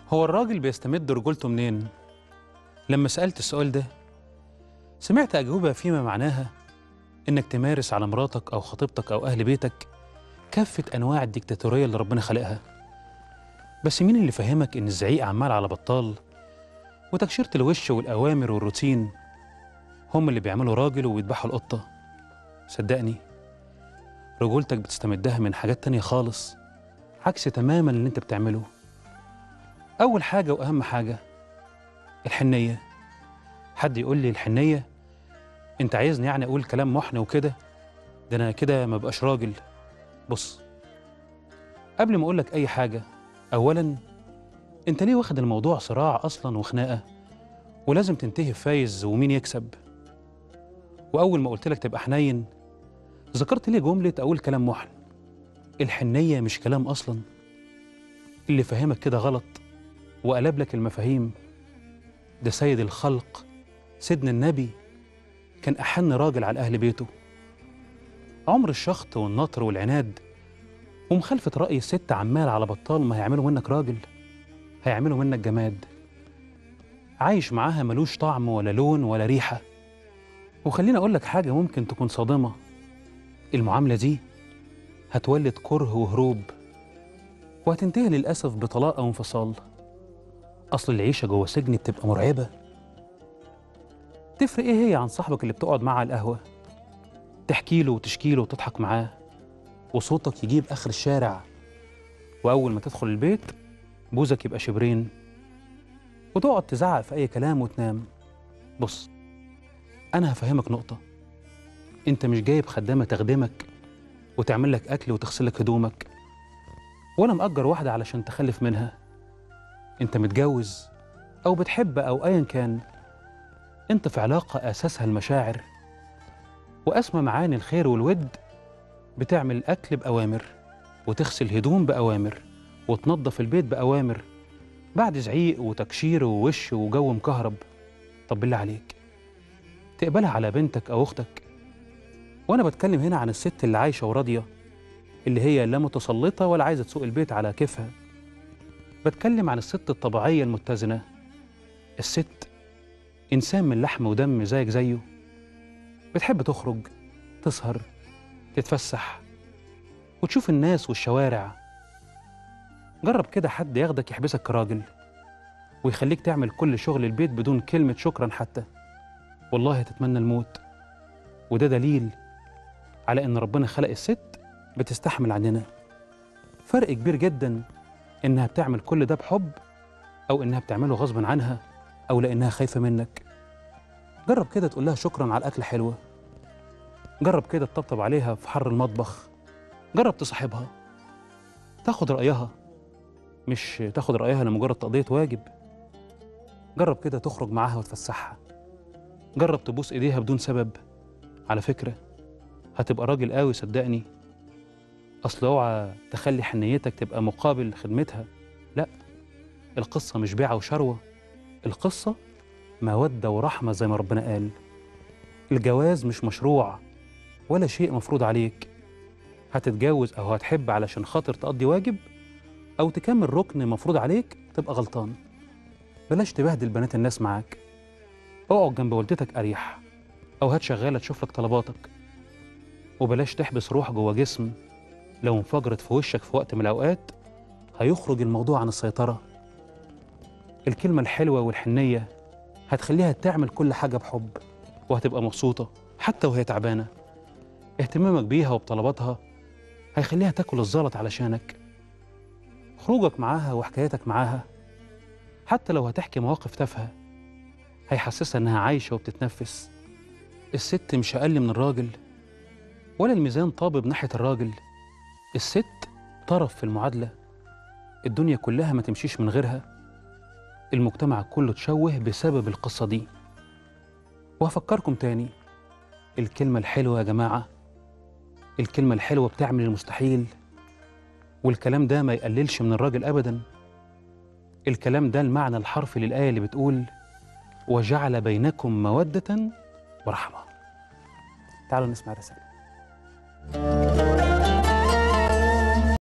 هو الراجل بيستمد رجولته منين؟ لما سألت السؤال ده سمعت أجوبة فيما معناها إنك تمارس على مراتك أو خطيبتك أو أهل بيتك كافة أنواع الديكتاتورية اللي ربنا خلقها بس مين اللي فهمك إن الزعيق عمال على بطال وتكشيرة الوش والأوامر والروتين هم اللي بيعملوا راجل وبيذبحوا القطة صدقني رجولتك بتستمدها من حاجات تانية خالص عكس تماما اللي انت بتعمله أول حاجة وأهم حاجة الحنية حد يقول لي الحنية أنت عايزني يعني أقول كلام محن وكده ده أنا كده ما بقاش راجل بص قبل ما أقول لك أي حاجة أولا أنت ليه واخد الموضوع صراع أصلا وخناقة ولازم تنتهي بفايز ومين يكسب وأول ما قلت لك تبقى حنين ذكرت لي جملة أقول كلام محن الحنية مش كلام أصلا اللي فهمك كده غلط وقلب لك المفاهيم ده سيد الخلق سيدنا النبي كان أحن راجل على أهل بيته عمر الشخط والنطر والعناد ومخالفة رأي الست عمال على بطال ما هيعملوا منك راجل هيعملوا منك جماد عايش معاها ملوش طعم ولا لون ولا ريحة وخليني أقول لك حاجة ممكن تكون صادمة المعاملة دي هتولد كره وهروب وهتنتهي للأسف بطلاق أو انفصال أصل العيشة جوه سجن بتبقى مرعبة تفرق إيه هي عن صاحبك اللي بتقعد معاه على القهوة تحكي له وتشكي له وتضحك معاه وصوتك يجيب آخر الشارع وأول ما تدخل البيت بوزك يبقى شبرين وتقعد تزعق في أي كلام وتنام بص أنا هفهمك نقطة أنت مش جايب خدامة تخدمك وتعمل لك أكل وتغسل لك هدومك ولا مأجر واحدة علشان تخلف منها أنت متجوز أو بتحب أو أيا كان أنت في علاقة أساسها المشاعر وأسمى معاني الخير والود بتعمل الأكل بأوامر وتغسل هدوم بأوامر وتنظف البيت بأوامر بعد زعيق وتكشير ووش وجو مكهرب طب بالله عليك تقبلها على بنتك أو أختك وأنا بتكلم هنا عن الست اللي عايشة وراضية اللي هي لا متسلطة ولا عايزة تسوق البيت على كيفها بتكلم عن الست الطبيعية المتزنة الست إنسان من لحم ودم زيك زيه بتحب تخرج تسهر تتفسح وتشوف الناس والشوارع جرب كده حد ياخدك يحبسك كراجل ويخليك تعمل كل شغل البيت بدون كلمة شكرا حتى والله هتتمنى الموت وده دليل على إن ربنا خلق الست بتستحمل عننا فرق كبير جدا إنها بتعمل كل ده بحب أو إنها بتعمله غصب عنها أو لأنها خايفة منك جرب كده تقول لها شكرا على الأكل حلوة جرب كده تطبطب عليها في حر المطبخ جرب تصاحبها تاخد رأيها مش تاخد رأيها لمجرد تقضية واجب جرب كده تخرج معاها وتفسحها جرب تبوس إيديها بدون سبب على فكرة هتبقى راجل قوي صدقني أصل اوعى تخلي حنيتك تبقى مقابل خدمتها لا القصة مش بيعة وشروة القصة مودة ورحمة زي ما ربنا قال الجواز مش مشروع ولا شيء مفروض عليك هتتجوز أو هتحب علشان خاطر تقضي واجب أو تكمل ركن مفروض عليك تبقى غلطان بلاش تبهدل بنات الناس معاك اقعد جنب والدتك أريح أو هات شغالة تشوف لك طلباتك وبلاش تحبس روح جوه جسم لو انفجرت في وشك في وقت من الأوقات هيخرج الموضوع عن السيطرة الكلمة الحلوة والحنية هتخليها تعمل كل حاجة بحب وهتبقى مبسوطة حتى وهي تعبانة اهتمامك بيها وبطلباتها هيخليها تاكل الزلط علشانك خروجك معاها وحكايتك معاها حتى لو هتحكي مواقف تافهة هيحسسها إنها عايشة وبتتنفس الست مش أقل من الراجل ولا الميزان طابب ناحية الراجل الست طرف في المعادلة الدنيا كلها ما تمشيش من غيرها المجتمع كله تشوه بسبب القصة دي وهفكركم تاني الكلمة الحلوة يا جماعة الكلمة الحلوة بتعمل المستحيل والكلام ده ما يقللش من الراجل أبدا الكلام ده المعنى الحرفي للآية اللي بتقول وجعل بينكم مودة ورحمة تعالوا نسمع الرسالة